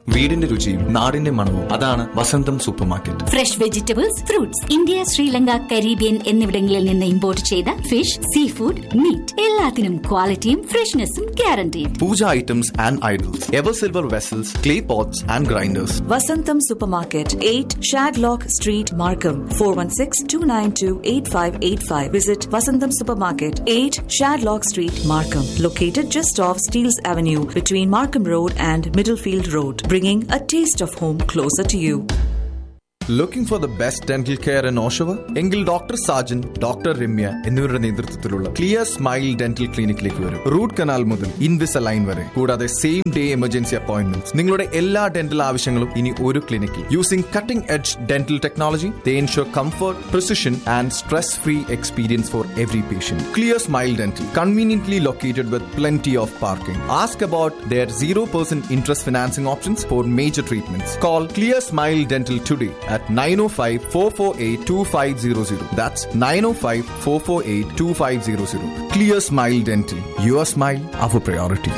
വീടിന്റെ രുചിയും നാടിന്റെ മണവും അതാണ് Vasantham supermarket fresh vegetables fruits India Sri Lanka Caribbean എന്നിവിടങ്ങളിൽ നിന്ന് ഇമ്പോർട്ട് ചെയ്ത ഫിഷ് സീ ഫുഡ് മീറ്റ് എല്ലാത്തിനും ക്വാളിറ്റിയും ഫ്രഷ്നെസ്സും ഗ്യാരണ്ടിയും puja items and idols ever silver vessels clay pots and grinders Vasantam Supermarket, 8 Shadlock Street, Markham, 416-292-8585. Visit Vasantam Supermarket, 8 Shadlock Street, Markham. Located just off Steeles Avenue between Markham Road and Middlefield Road. Bringing a taste of home closer to you. Looking for the best dental care in Oshawa എങ്കിൽ doctor Sajan doctor Ramya എന്നിവരുടെ നേതൃത്വത്തിലുള്ള clear smile dental ക്ലിനിക്കിലേക്ക് വരും root canal മുതൽ Invisalign വരെ കൂടാതെ same day emergency appointment നിങ്ങളുടെ എല്ലാ ഡെന്റൽ ആവശ്യങ്ങളും ഇനി ഒരു ക്ലിനിക്കിൽ using cutting edge dental technology they ensure comfort precision and stress free experience for every patient clear smile dental conveniently located with plenty of parking. Ask about their 0% interest financing options for major treatments. Call Clear Smile Dental today at 905 448 2500. That's 905 448 2500. Clear Smile Dental. Your smile, our priority.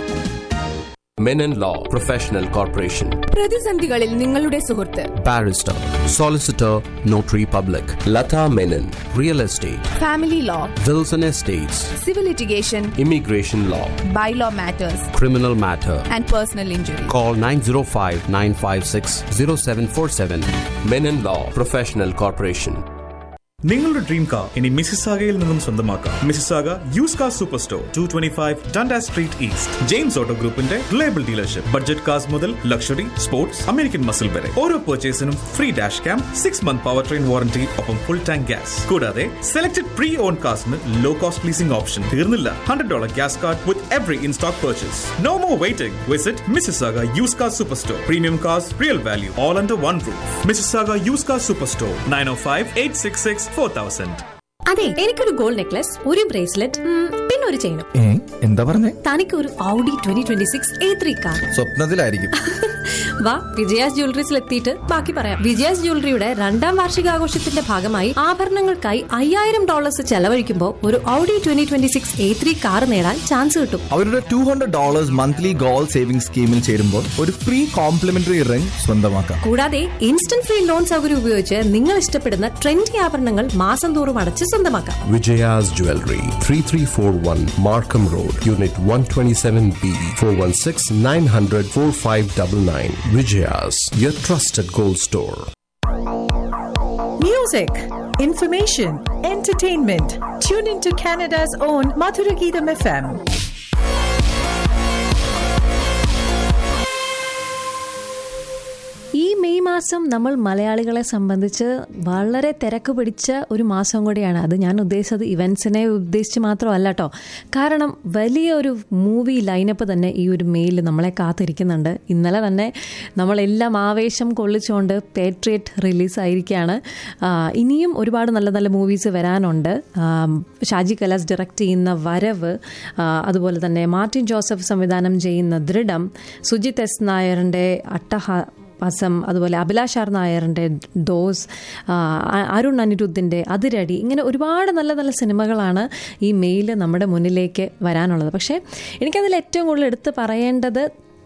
Menon Law Professional Corporation. പ്രതിസന്ധികളിൽ നിങ്ങളുടെ സുഹൃത്ത് Barrister, Solicitor, Notary Public. Lata Menon. Real Estate. Family law Wilson Estates. Civil litigation Immigration Law. Bylaw matters Criminal Matter. And personal injury Call 905 956 0747. Menon Law Professional Corporation. നിങ്ങളുടെ dream car ഇനി മിസിസാഗയിൽ നിന്നും സ്വന്തമാക്കാം Mississauga used car super store two twenty five Dundas street east James auto ഗ്രൂപ്പിന്റെ reliable dealership budget cars മുതൽ luxury sports American muscle വരെ ഓരോ പർച്ചേസിനും free dash cam six month power train warranty ഒപ്പം ഫുൾ ടാങ്ക് ഗ്യാസ് കൂടാതെ selected pre owned കാർസിന് low cost leasing option തീർന്നില്ല hundred dollar gas card with every in stock purchase no more waiting visit Mississauga used car super store premium cars real value all under one roof Mississauga used car super store nine O five eight six six four thousand അതെ എനിക്കൊരു gold necklace ഒരു bracelet പിന്നെ ഒരു ചെയിനും ഏ എന്താ പറഞ്ഞേ തനിക്ക് ഒരു Audi twenty twenty six A three car സ്വപ്നത്തിലായിരിക്കും വാ വിജയാസ് ജ്വല്ലറീസിൽ എത്തിയിട്ട് ബാക്കി പറയാം വിജയാസ് ജ്വല്ലറിയുടെ രണ്ടാം വാർഷികാഘോഷത്തിന്റെ ഭാഗമായി ആഭരണങ്ങൾക്കായി അയ്യായിരം ഡോളേഴ്സ് ചെലവഴിക്കുമ്പോൾ ഒരു Audi twenty twenty six A three car നേടാൻ ചാൻസ് കിട്ടും അവരുടെ two hundred dollars monthly goal saving സ്കീമിൽ ചേരുമ്പോൾ ഒരു ഫ്രീ കോംപ്ലിമെന്ററി റിംഗ് സ്വന്തമാക്കാം കൂടാതെ ഇൻസ്റ്റന്റ് ഫ്രീ ലോൺ സൗകര്യം ഉപയോഗിച്ച് നിങ്ങൾ ഇഷ്ടപ്പെടുന്ന ട്രെൻഡി ആഭരണങ്ങൾ മാസം തോറും അടച്ച് സ്വന്തമാക്കാം Vijaya's Jewelry, 3341 Markham Road, Unit 127B, 416 900 4599. Vijaya's, your trusted gold store. Music, information, entertainment. Tune into Canada's own Madhuragidam FM. ഈ മെയ് മാസം നമ്മൾ മലയാളികളെ സംബന്ധിച്ച് വളരെ തിരക്ക് പിടിച്ച ഒരു മാസം കൂടിയാണ് അത് ഞാൻ ഉദ്ദേശിച്ചത് ഇവൻസിനെ ഉദ്ദേശിച്ച് മാത്രമല്ല കേട്ടോ കാരണം വലിയൊരു മൂവി ലൈനപ്പ് തന്നെ ഈ ഒരു മെയിൽ നമ്മളെ കാത്തിരിക്കുന്നുണ്ട് ഇന്നലെ തന്നെ നമ്മളെല്ലാം ആവേശം കൊള്ളിച്ചുകൊണ്ട് പേട്രിയറ്റ് റിലീസായിരിക്കുകയാണ് ആ, ഇനിയും ഒരുപാട് നല്ല നല്ല മൂവീസ് വരാനുണ്ട് ആ, ഷാജി കലാസ് ഡയറക്റ്റ് ചെയ്യുന്ന വരവ് ആ, അതുപോലെ തന്നെ മാർട്ടിൻ ജോസഫ് സംവിധാനം ചെയ്യുന്ന ദൃഢം സുജിത് എസ് നായറിൻ്റെ അട്ടഹ പസം അതുപോലെ അഭിലാഷ് ആർ നായറിൻ്റെ ഡോസ് ആ, അരുൺ അനിരുദ്ധിൻ്റെ അതിരടി ഇങ്ങനെ ഒരുപാട് നല്ല നല്ല സിനിമകളാണ് ഈ മെയിൽ നമ്മുടെ മുന്നിലേക്ക് വരാനുള്ളത് പക്ഷേ എനിക്കതിൽ ഏറ്റവും കൂടുതൽ എടുത്ത് പറയേണ്ടത്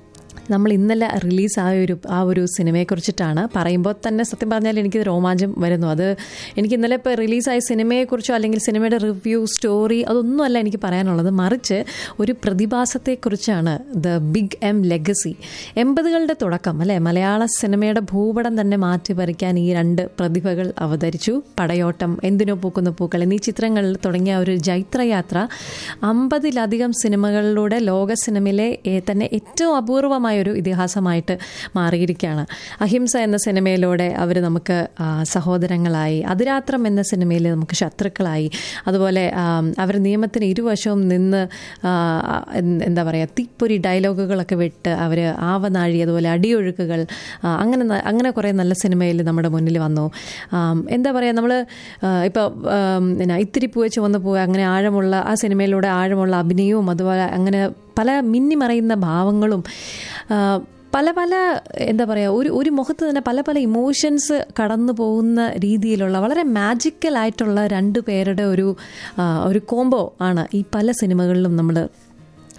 നമ്മൾ ഇന്നലെ റിലീസായ ഒരു ആ ഒരു സിനിമയെക്കുറിച്ചിട്ടാണ് പറയുമ്പോൾ തന്നെ സത്യം പറഞ്ഞാൽ എനിക്കിത് രോമാഞ്ചം വരുന്നു അത് എനിക്ക് ഇന്നലെ ഇപ്പോൾ റിലീസായ സിനിമയെക്കുറിച്ചോ അല്ലെങ്കിൽ സിനിമയുടെ റിവ്യൂ സ്റ്റോറി അതൊന്നുമല്ല എനിക്ക് പറയാനുള്ളത് മറിച്ച് ഒരു പ്രതിഭാസത്തെക്കുറിച്ചാണ് ദ ബിഗ് എം ലെഗസി എൺപതുകളുടെ തുടക്കം അല്ലേ മലയാള സിനിമയുടെ ഭൂപടം തന്നെ മാറ്റിപ്പറിക്കാൻ ഈ രണ്ട് പ്രതിഭകൾ അവതരിച്ചു പടയോട്ടം എന്തിനോ പൂക്കുന്ന പൂക്കൾ എന്നീ ചിത്രങ്ങളിൽ തുടങ്ങിയ ഒരു ജൈത്രയാത്ര അമ്പതിലധികം സിനിമകളിലൂടെ ലോക സിനിമയിലെ ഏ- തന്നെ ഏറ്റവും അപൂർവമായ ഒരു ഇതിഹാസമായിട്ട് മാറിയിരിക്കുകയാണ് അഹിംസ എന്ന സിനിമയിലൂടെ അവർ നമുക്ക് ആ, സഹോദരങ്ങളായി അതിരാത്രം എന്ന സിനിമയിൽ നമുക്ക് ശത്രുക്കളായി അതുപോലെ അവർ നിയമത്തിന് ഇരുവശവും നിന്ന് ആ, എന്ത് എന്താ പറയുക തീപ്പൊരി ഡയലോഗുകളൊക്കെ വിട്ട് അവർ ആവനാഴി അതുപോലെ അടിയൊഴുക്കുകൾ ആ, അങ്ങനെ ന- അങ്ങനെ കുറേ നല്ല സിനിമയിൽ നമ്മുടെ മുന്നിൽ വന്നു ആം, എന്താ പറയുക നമ്മൾ ഇപ്പോൾ എന്നാ ഇത്തിരി പൂവ ചുവന്ന പൂവ അങ്ങനെ ആഴമുള്ള ആ സിനിമയിലൂടെ ആഴമുള്ള അഭിനയവും അതുപോലെ അങ്ങനെ പല മിന്നിമറയുന്ന ഭാവങ്ങളും ആ, പല പല എന്താ പറയുക ഒരു ഒരു മുഖത്ത് തന്നെ പല പല ഇമോഷൻസ് കടന്നു പോകുന്ന രീതിയിലുള്ള വളരെ മാജിക്കൽ ആയിട്ടുള്ള രണ്ട് പേരുടെ ഒരു ആ, ഒരു കോംബോ ആണ് ഈ പല സിനിമകളിലും നമ്മൾ